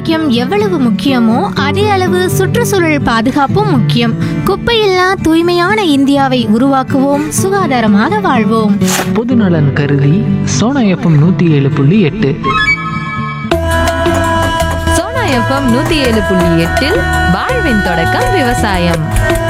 ஆரோக்கியம் எவ்வளவு முக்கியமோ அதே அளவு சுற்றுச்சூழல் பாதுகாப்பும் முக்கியம் குப்பையில்லா தூய்மையான இந்தியாவை உருவாக்குவோம் சுகாதாரமாக வாழ்வோம் பொதுநலன் கருதி சோனா எஃப்எம் நூற்றி ஏழு புள்ளி எட்டு சோனா எஃப்எம் நூத்தி ஏழு புள்ளி எட்டில் வாழ்வின் தொடக்கம் விவசாயம்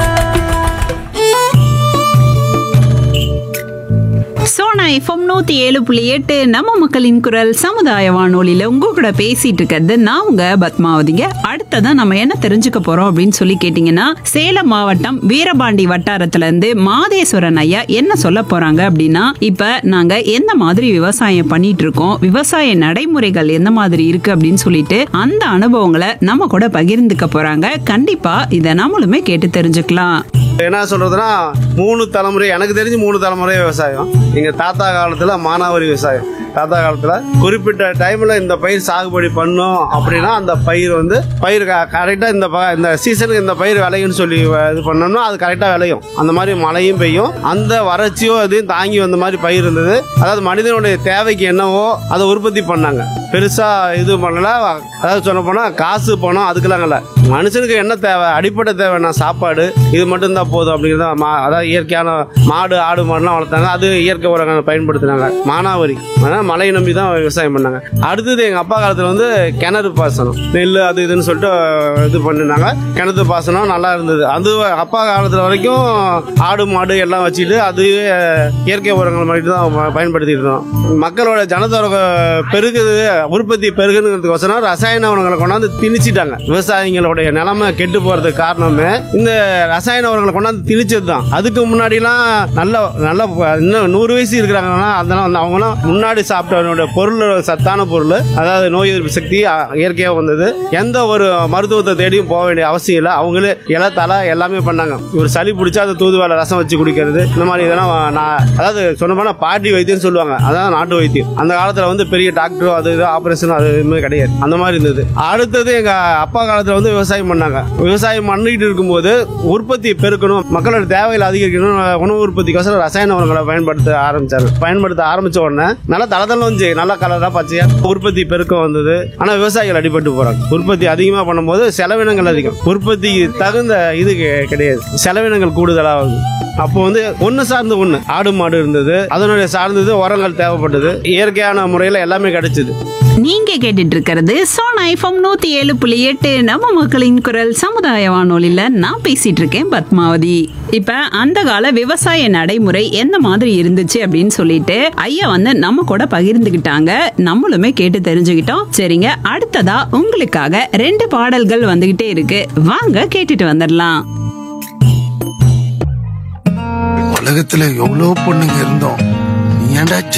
சோனா எஃப்எம் நூத்தி ஏழு புள்ளி எட்டு நம்ம மக்களின் குரல் சமுதாய வானொலியில உங்க கூட பேசிட்டு இருக்கிறது நான் உங்க பத்மாவதிங்க அடுத்ததான் நம்ம என்ன தெரிஞ்சுக்க போறோம் அப்படின்னு சொல்லி கேட்டீங்கன்னா சேலம் மாவட்டம் வீரபாண்டி வட்டாரத்துல இருந்து மாதேஸ்வரன் ஐயா என்ன சொல்ல போறாங்க அப்படின்னா இப்ப நாங்க எந்த மாதிரி விவசாயம் பண்ணிட்டு இருக்கோம் விவசாய நடைமுறைகள் எந்த மாதிரி இருக்கு அப்படின்னு சொல்லிட்டு அந்த அனுபவங்களை நம்ம கூட பகிர்ந்துக்க போறாங்க கண்டிப்பா இதை நம்மளுமே கேட்டு தெரிஞ்சுக்கலாம் என்ன சொல்றதுன்னா மூணு தலைமுறை எனக்கு தெரிஞ்சு மூணு தலைமுறை விவசாயம் எங்க தாத்தா காலத்துல மானாவாரி விவசாயம் தாத்தா காலத்துல குறிப்பிட்ட டைம்ல இந்த பயிர் சாகுபடி பண்ணோம் அப்படின்னா அந்த பயிர் வந்து பயிர் கரெக்டா இந்த ப- இந்த சீசனுக்கு இந்த பயிர் விளையும்னு சொல்லி வ- இது பண்ணோம்னா அது கரெக்டா விளையும் அந்த மாதிரி மழையும் பெய்யும் அந்த வறட்சியோ அதையும் தாங்கி வந்த மாதிரி பயிர் இருந்தது அதாவது மனிதனுடைய தேவைக்கு என்னவோ அதை உற்பத்தி பண்ணாங்க பெருசா இது பண்ணல அதாவது சொல்ல போனா காசு பணம் அதுக்கெல்லாம் இல்லை மனுஷனுக்கு என்ன தேவை அடிப்படை தேவைன்னா சாப்பாடு இது மட்டும் தான் போதும் அப்படிங்கிறத மா- அதாவது இயற்கையான மாடு ஆடு மாடுலாம் வளர்த்தாங்க அது இயற்கை உரங்களை பயன்படுத்தினாங்க மானாவாரி அதனால மழையை நம்பி தான் விவசாயம் பண்ணாங்க அடுத்தது எங்க அப்பா காலத்துல வந்து கிணறு பாசனம் நெல் அது இதுன்னு சொல்லிட்டு இது பண்ணினாங்க கிணத்து பாசனம் நல்லா இருந்தது அது அப்பா காலத்துல வரைக்கும் ஆடு மாடு எல்லாம் வச்சுட்டு அதுவே இயற்கை உரங்கள் மட்டும் தான் பயன்படுத்திட்டு இருந்தோம் மக்களோட ஜனத்தொகை பெருகுது உற்பத்தி பெருகுங்கிறதுக்கோசரம் ரசாயன உரங்களை கொண்டாந்து திணிச்சிட்டாங்க விவசாயிகளுடைய நிலைமை கெட்டு போறதுக்கு காரணமே இந்த ரசாயன உரங்களை கொண்டாந்து திணிச்சது தான் அதுக்கு முன்னாடிலாம் நல்ல நல்ல இன்னும் நூறு வயசு இருக்கிறாங்கன்னா அதெல்லாம் வந்து அவங்களாம் முன்னாடி சாப்பிட்ட பொருள் சத்தான பொருள் அதாவது நோய் எதிர்ப்பு சக்தி அ- இயற்கையா வந்தது எந்த ஒரு மருத்துவத்தை தேடியும் போக வேண்டிய அவசியம் இல்லை அவங்களே இலை தலை எல்லாமே பண்ணாங்க ஒரு சளி பிடிச்சா அது தூதுவளை ரசம் வச்சு குடிக்கிறது இந்த மாதிரி இதெல்லாம் நான் அதாவது சொன்ன போனா பாட்டி வைத்தியம் சொல்லுவாங்க அதான் நாட்டு வைத்தியம் அந்த காலத்துல வந்து பெரிய டாக்டரோ அது இது ஆபரேஷன் அது எதுவுமே கிடையாது அந்த மாதிரி இருந்தது அடுத்தது எங்க அப்பா காலத்துல வந்து விவசாயம் பண்ணாங்க விவசாயம் பண்ணிட்டு இருக்கும்போது உற்பத்தி பெருக்கணும் மக்களோட தேவைகளை அதிகரிக்கணும் உணவு உற்பத்திக்கோசரம் ரசாயன உரங்களை பயன்படுத்த ஆரம்பிச்சாரு பயன்படுத்த ஆரம்பிச்ச உடனே நல்லா தளதளம் வந்து நல்லா கலரா பச்சையா உற்பத்தி பெருக்கம் வந்தது ஆனா விவசாயிகள் அடிபட்டு போறாங்க உற்பத்தி அதிகமா பண்ணும்போது செலவினங்கள் அதிகம் உற்பத்திக்கு தகுந்த இது கெ- கிடையாது செலவினங்கள் கூடுதலாகுது அப்போ வந்து ஒன்று சார்ந்து ஒன்று ஆடு மாடு இருந்தது அதனுடைய சார்ந்தது உரங்கள் தேவைப்பட்டது இயற்கையான முறையில் எல்லாமே கிடைச்சது நீங்க கேட்டுட்டு இருக்கிறது சோனா எஃப்எம் நூத்தி ஏழு புள்ளி எட்டு நம்ம மக்களின் குரல் சமுதாய வானொலியில நான் பேசிட்டு இருக்கேன் பத்மாவதி இப்ப அந்த கால விவசாய நடைமுறை எந்த மாதிரி இருந்துச்சு அப்படின்னு சொல்லிட்டு ஐயா வந்து நம்ம கூட பகிர்ந்துகிட்டாங்க நம்மளுமே கேட்டு தெரிஞ்சுக்கிட்டோம் சரிங்க அடுத்ததா உங்களுக்காக ரெண்டு பாடல்கள் வந்துகிட்டே இருக்கு வாங்க கேட்டுட்டு வந்துடலாம் உலகத்துல எவ்வளவு பொண்ணுங்க இருந்தோம் நீ ஏன்டா